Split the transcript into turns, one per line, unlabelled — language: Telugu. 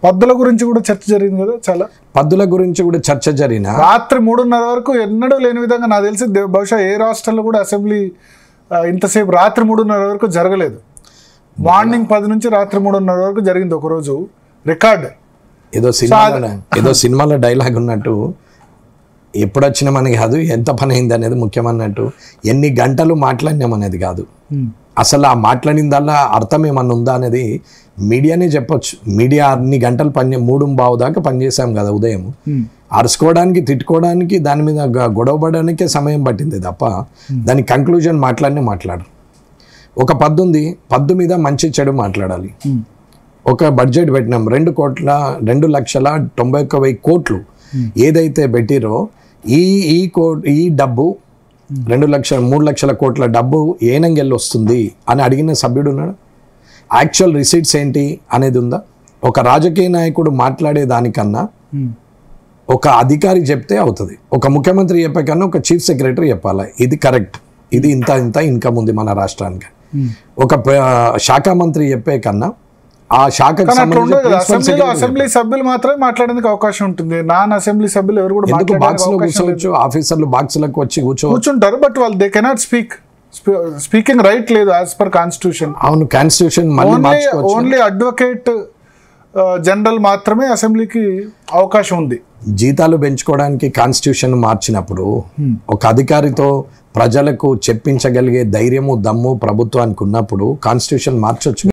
పద్దుల గురించి కూడా చర్చ జరిగింది కదా చాలా
పద్దుల గురించి కూడా చర్చ జరిగిన
రాత్రి మూడున్నర వరకు ఎన్నడూ లేని విధంగా నాకు తెలిసి దే- బహుశా ఏ రాష్ట్రంలో కూడా అసెంబ్లీ ఆ, ఇంతసేపు రాత్రి మూడున్నర వరకు జరగలేదు మార్నింగ్ పది నుంచి రాత్రి మూడున్నర వరకు జరిగింది ఒకరోజు రికార్డ్
ఏదో సినిమాలో ఏదో సినిమాలో డైలాగ్ ఉన్నట్టు ఎప్పుడు వచ్చినా మనకి కాదు ఎంత పని అయింది అనేది ముఖ్యం అన్నట్టు ఎన్ని గంటలు మాట్లాడినాం అనేది కాదు అసలు ఆ మాట్లాడిందల్లా అర్థం ఏమన్నా ఉందా అనేది మీడియానే చెప్పొచ్చు మీడియా అన్ని గంటలు పని మూడు బావు దాకా పనిచేసాం కదా ఉదయం అరుచుకోవడానికి తిట్టుకోవడానికి దాని మీద గ- గొడవపడడానికే సమయం పట్టింది తప్ప దాని కంక్లూజన్ మాట్లాడినే మాట్లాడరు ఒక పద్దు ఉంది పద్దు మీద మంచి చెడు మాట్లాడాలి ఒక బడ్జెట్ పెట్టినాం రెండు కోట్ల రెండు లక్షల తొంభై ఒక్క వెయ్యి కోట్లు ఏదైతే పెట్టిరో ఈ ఈ కో ఈ డబ్బు రెండు లక్షల మూడు లక్షల కోట్ల డబ్బు ఏనంగెళ్ళి వస్తుంది అని అడిగిన సభ్యుడు ఉన్నాడు యాక్చువల్ రిసీట్స్ ఏంటి అనేది ఉందా ఒక రాజకీయ నాయకుడు మాట్లాడే దానికన్నా ఒక అధికారి చెప్తే అవుతుంది ఒక ముఖ్యమంత్రి చెప్పే కన్నా ఒక చీఫ్ సెక్రటరీ చెప్పాలి ఇది కరెక్ట్ ఇది ఇంత ఇంత ఇన్కమ్ ఉంది మన రాష్ట్రానికి ఒక ప్ర- శాఖ మంత్రి చెప్పే కన్నా ఆ శాఖకు
కానీ అట్లా ఉండదు కదా
సంబంధించిన
అసెంబ్లీలో అసెంబ్లీ సభ్యులు మాత్రమే మాట్లాడేందుకు అవకాశం ఉంటుంది నాన్ అసెంబ్లీ సభ్యులు ఎవరు కూడా
ఎందుకు
మాట్లాడడానికి
బాక్స్ లో
అవకాశం లేదు.
కూర్చోవచ్చు ఆఫీసర్లు బాక్సులకు వచ్చి కూర్చో
కూర్చుంటారు బట్ వాళ్ళు they cannot speak speaking right లేదు యాజ్ పర్ కాన్స్టిట్యూషన్
అవును కాన్స్టిట్యూషన్ మళ్ళీ
ఓన్లీ
మార్చుకోవచ్చు
ఓన్లీ అడ్వకేట్ జనరల్ మాత్రమే అసెంబ్లీకి అవకాశం ఉంది
జీతాలు పెంచుకోవడానికి కాన్స్టిట్యూషన్ మార్చినప్పుడు ఒక అధికారితో ప్రజలకు చెప్పించగలిగే ధైర్యము దమ్ము ప్రభుత్వానికి ఉన్నప్పుడు కాన్స్టిట్యూషన్ మార్చొచ్చు